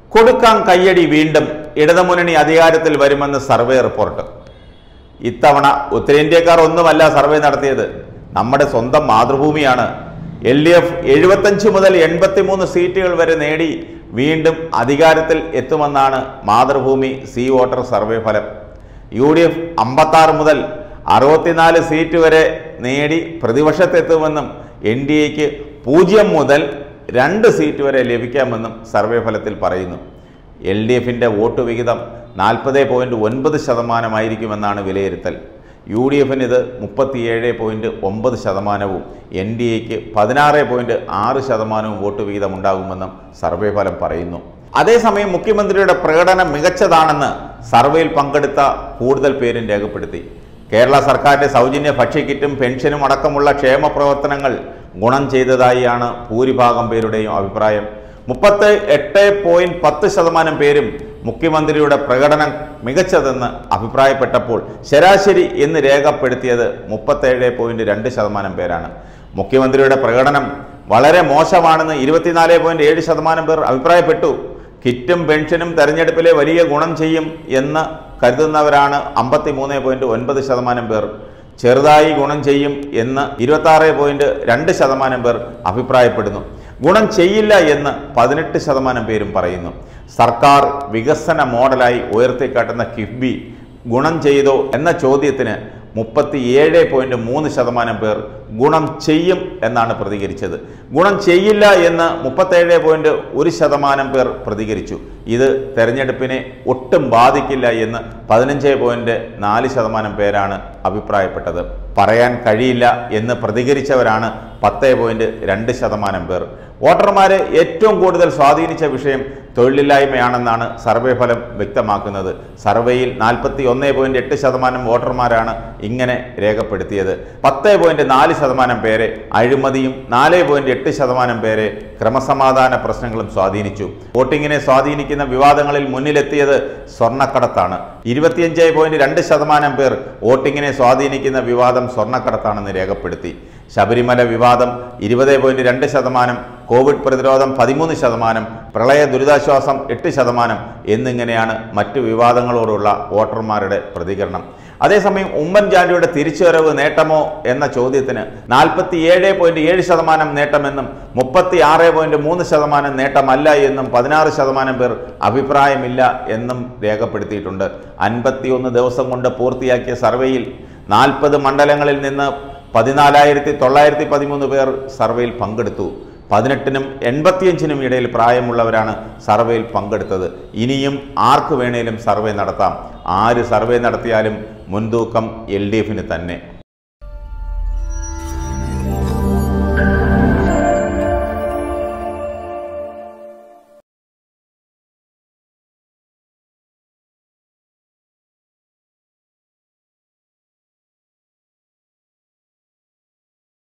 കൊടുക്കാം കയ്യടി വീണ്ടും ഇടതുമുന്നണി അധികാരത്തിൽ വരുമെന്ന് സർവേ റിപ്പോർട്ട് ഇത്തവണ ഉത്തരേന്ത്യക്കാർ ഒന്നുമല്ല സർവേ നടത്തിയത് നമ്മുടെ സ്വന്തം മാതൃഭൂമിയാണ് എൽ ഡി എഫ് എഴുപത്തഞ്ച് മുതൽ എൺപത്തിമൂന്ന് സീറ്റുകൾ വരെ നേടി വീണ്ടും അധികാരത്തിൽ എത്തുമെന്നാണ് മാതൃഭൂമി സി വോട്ടർ സർവേ ഫലം യു ഡി എഫ് അമ്പത്താറ് മുതൽ അറുപത്തിനാല് സീറ്റ് വരെ നേടി പ്രതിപക്ഷത്തെത്തുമെന്നും എൻ ഡി എക്ക് പൂജ്യം മുതൽ രണ്ട് സീറ്റ് വരെ ലഭിക്കാമെന്നും സർവേ ഫലത്തിൽ പറയുന്നു എൽ ഡി എഫിൻ്റെ വോട്ട് വിഹിതം നാൽപ്പത് പോയിൻറ്റ് ഒൻപത് ശതമാനമായിരിക്കുമെന്നാണ് വിലയിരുത്തൽ യു ഡി എഫിന് ഇത് മുപ്പത്തിയേഴ് പോയിൻറ്റ് ഒമ്പത് ശതമാനവും എൻ ഡി എക്ക് പതിനാറ് പോയിൻറ്റ് ആറ് ശതമാനവും വോട്ട് വിഹിതം ഉണ്ടാകുമെന്നും സർവേ ഫലം പറയുന്നു അതേസമയം മുഖ്യമന്ത്രിയുടെ പ്രകടനം മികച്ചതാണെന്ന് സർവേയിൽ പങ്കെടുത്ത കൂടുതൽ പേരും രേഖപ്പെടുത്തി കേരള സർക്കാരിൻ്റെ സൗജന്യ ഭക്ഷ്യക്കിറ്റും പെൻഷനും അടക്കമുള്ള ക്ഷേമ പ്രവർത്തനങ്ങൾ ഗുണം ചെയ്തതായാണ് ഭൂരിഭാഗം പേരുടെയും അഭിപ്രായം മുപ്പത്തി എട്ട് പോയിന്റ് പത്ത് ശതമാനം പേരും മുഖ്യമന്ത്രിയുടെ പ്രകടനം മികച്ചതെന്ന് അഭിപ്രായപ്പെട്ടപ്പോൾ ശരാശരി എന്ന് രേഖപ്പെടുത്തിയത് മുപ്പത്തേഴ് പോയിന്റ് രണ്ട് ശതമാനം പേരാണ് മുഖ്യമന്ത്രിയുടെ പ്രകടനം വളരെ മോശമാണെന്ന് ഇരുപത്തിനാല് പോയിന്റ് ഏഴ് ശതമാനം പേർ അഭിപ്രായപ്പെട്ടു കിറ്റും പെൻഷനും തെരഞ്ഞെടുപ്പിലെ വലിയ ഗുണം ചെയ്യും എന്ന് കരുതുന്നവരാണ് അമ്പത്തി മൂന്ന് പോയിന്റ് ഒൻപത് ശതമാനം പേർ ചെറുതായി ഗുണം ചെയ്യും എന്ന് ഇരുപത്തി പോയിന്റ് രണ്ട് ശതമാനം പേർ അഭിപ്രായപ്പെടുന്നു ഗുണം ചെയ്യില്ല എന്ന് പതിനെട്ട് ശതമാനം പേരും പറയുന്നു സർക്കാർ വികസന മോഡലായി ഉയർത്തിക്കാട്ടുന്ന കിഫ്ബി ഗുണം ചെയ്തോ എന്ന ചോദ്യത്തിന് മുപ്പത്തിയേഴ് പോയിന്റ് മൂന്ന് ശതമാനം പേർ ഗുണം ചെയ്യും എന്നാണ് പ്രതികരിച്ചത് ഗുണം ചെയ്യില്ല എന്ന് മുപ്പത്തേഴ് പോയിന്റ് ഒരു ശതമാനം പേർ പ്രതികരിച്ചു ഇത് തെരഞ്ഞെടുപ്പിനെ ഒട്ടും ബാധിക്കില്ല എന്ന് പതിനഞ്ച് പോയിന്റ് നാല് ശതമാനം പേരാണ് അഭിപ്രായപ്പെട്ടത് പറയാൻ കഴിയില്ല എന്ന് പ്രതികരിച്ചവരാണ് പത്ത് പോയിന്റ് രണ്ട് ശതമാനം പേർ വോട്ടർമാരെ ഏറ്റവും കൂടുതൽ സ്വാധീനിച്ച വിഷയം തൊഴിലില്ലായ്മയാണെന്നാണ് സർവേ ഫലം വ്യക്തമാക്കുന്നത് സർവേയിൽ നാൽപ്പത്തി ഒന്ന് പോയിന്റ് എട്ട് ശതമാനം വോട്ടർമാരാണ് ഇങ്ങനെ രേഖപ്പെടുത്തിയത് പത്ത് പോയിന്റ് നാല് ശതമാനം പേരെ അഴിമതിയും നാല് പോയിന്റ് എട്ട് ശതമാനം പേരെ ക്രമസമാധാന പ്രശ്നങ്ങളും സ്വാധീനിച്ചു വോട്ടിങ്ങിനെ സ്വാധീനിക്കുന്ന വിവാദങ്ങളിൽ മുന്നിലെത്തിയത് സ്വർണ്ണക്കടത്താണ് ഇരുപത്തിയഞ്ച് പോയിന്റ് രണ്ട് ശതമാനം പേർ വോട്ടിങ്ങിനെ സ്വാധീനിക്കുന്ന വിവാദം സ്വർണ്ണക്കടത്താണെന്ന് രേഖപ്പെടുത്തി ശബരിമല വിവാദം ഇരുപത് പോയിന്റ് രണ്ട് ശതമാനം കോവിഡ് പ്രതിരോധം പതിമൂന്ന് ശതമാനം പ്രളയ ദുരിതാശ്വാസം എട്ട് ശതമാനം എന്നിങ്ങനെയാണ് മറ്റു വിവാദങ്ങളോടുള്ള വോട്ടർമാരുടെ പ്രതികരണം അതേസമയം ഉമ്മൻചാണ്ടിയുടെ തിരിച്ചുവരവ് നേട്ടമോ എന്ന ചോദ്യത്തിന് നാൽപ്പത്തി ഏഴ് പോയിന്റ് ഏഴ് ശതമാനം നേട്ടമെന്നും മുപ്പത്തി ആറ് പോയിന്റ് മൂന്ന് ശതമാനം നേട്ടമല്ല എന്നും പതിനാറ് ശതമാനം പേർ അഭിപ്രായമില്ല എന്നും രേഖപ്പെടുത്തിയിട്ടുണ്ട് അൻപത്തിയൊന്ന് ദിവസം കൊണ്ട് പൂർത്തിയാക്കിയ സർവേയിൽ നാൽപ്പത് മണ്ഡലങ്ങളിൽ നിന്ന് പതിനാലായിരത്തി തൊള്ളായിരത്തി പതിമൂന്ന് പേർ സർവേയിൽ പങ്കെടുത്തു പതിനെട്ടിനും എൺപത്തിയഞ്ചിനും ഇടയിൽ പ്രായമുള്ളവരാണ് സർവേയിൽ പങ്കെടുത്തത് ഇനിയും ആർക്ക് വേണേലും സർവേ നടത്താം ആര് സർവേ നടത്തിയാലും മുൻതൂക്കം എൽ ഡി എഫിന് തന്നെ